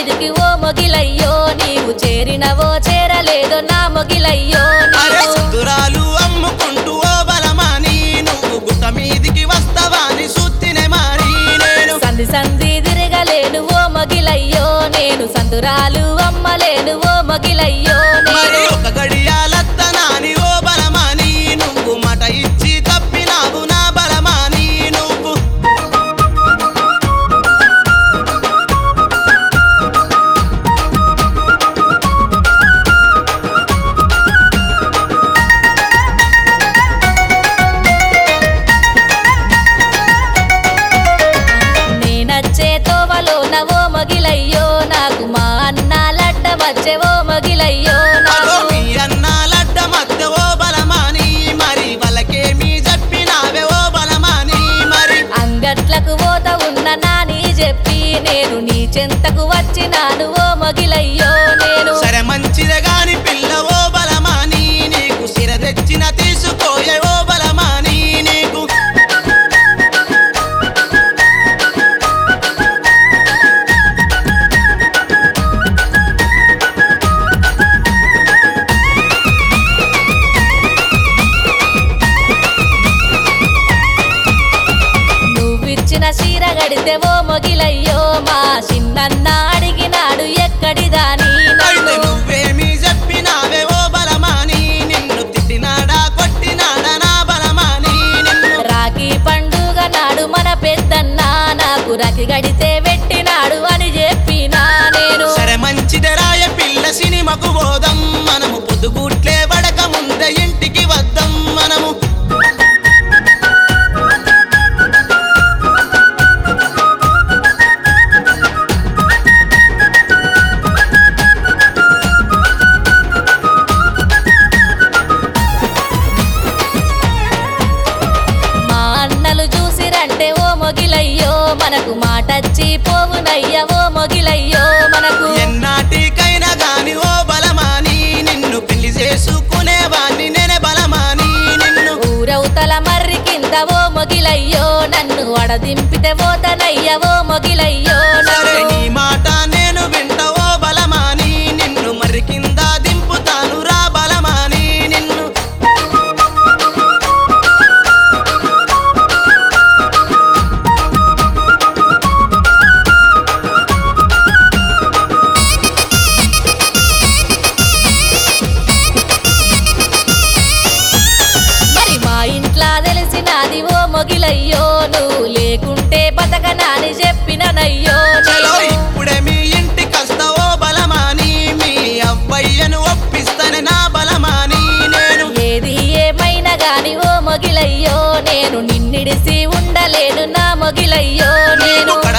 దానికి ఓ మొగిలయ్యో నీవు చేరినవో చేరలేదో నా మొగిలయ్యో అరే నీవు సుతురాలు అమ్ముకుంటూ ఓ బలమాని నువ్వు గుట్ట మీదికి వస్తావాని సుత్తినే మారి నేను సంధి సంధి తిరగలేను ఓ మొగిలయ్యో నేను సందురాలు అమ్మలేను ఓ మొగిలయ్యో మరి నేను ఒక గడియాలత్తనాని ఓ బలమాని నువ్వు మాట ఇచ్చి తప్పినావు నా బలమాని నువ్వు నేనచ్చే తోవలోన ఓ మొగిలయ్యో నాకు మా అన్న లడ్డ వచ్చే ఓ మొగిలయ్యో అదో నాకు మీ అన్నాలడ్డ మధ్య ఓ బలమాని మరి వాళ్ళకేమీ చెప్పినావే ఓ బలమాని మరి అంగట్లకు పోత ఉన్న నాని చెప్పి నేను నీ చెంతకు వచ్చినాను ఓ మొగిలయ్యో నేను సరే మంచిదే గాని పిల్ల ఓ బలమాని నీకు సిర తెచ్చిన తీసుకోయే ఓ బలమాని నీకు నువ్విచ్చిన చీర గడితే ఓ మొగిలయ్యో మా చిన్నన్న అడిగినాడు ఎక్కడిదాని అయితే నన్ను నువ్వేమీ చెప్పినావే ఓ బలమాని నిన్ను తిట్టినాడా కొట్టినాడా నా బలమాని నిన్ను రాఖీ పండుగ నాడు మన పెద్దన్న నాకు రాఖీ గడితే పెట్టినాడు అని చెప్పినా నేను సరే మంచిదే రాయ పిల్ల సినిమాకు పోదాం మనము పొద్దుగుట్లే పడక ముందే ఇంటికి వద్దాం మనము మా అన్నలు చూసిరంటే ఓ మొగిలయ్యో మనకు మాటచ్చి పోవునయ్య ఓ మొగిలయ్యో మనకు ఎన్నాటికైనా గాని ఓ బలమాని నిన్ను పెళ్లి చేసుకునేవాణ్ణి నేనే బలమాని నిన్ను ఊరవుతల మర్రి కింద ఓ మొగిలయ్యో నన్ను వడదింపితే పోతనయ్య ఓ మొగిలయ్యో సరే నన్ను నీ మాట నేను వింట ఓ బలమాని నిన్ను మరి కింద దింపుతాను రా బలమాని నిన్ను మరి మా ఇంట్లో తెలిసినది ఓ మొగిలయ్యో నువ్వు లేకుంటే బతకనాని చెప్పిననయ్యో చలో నేను. ఇప్పుడే మీ ఇంటికి వస్తావో బలమాని మీ అవ్వయ్యను ఒప్పిస్తాను నా బలమాని నేను ఏది ఏమైనా గాని ఓ మొగిలయ్యో నేను నిన్నిడిసి ఉండలేను నా మొగిలయ్యో నేను నీకు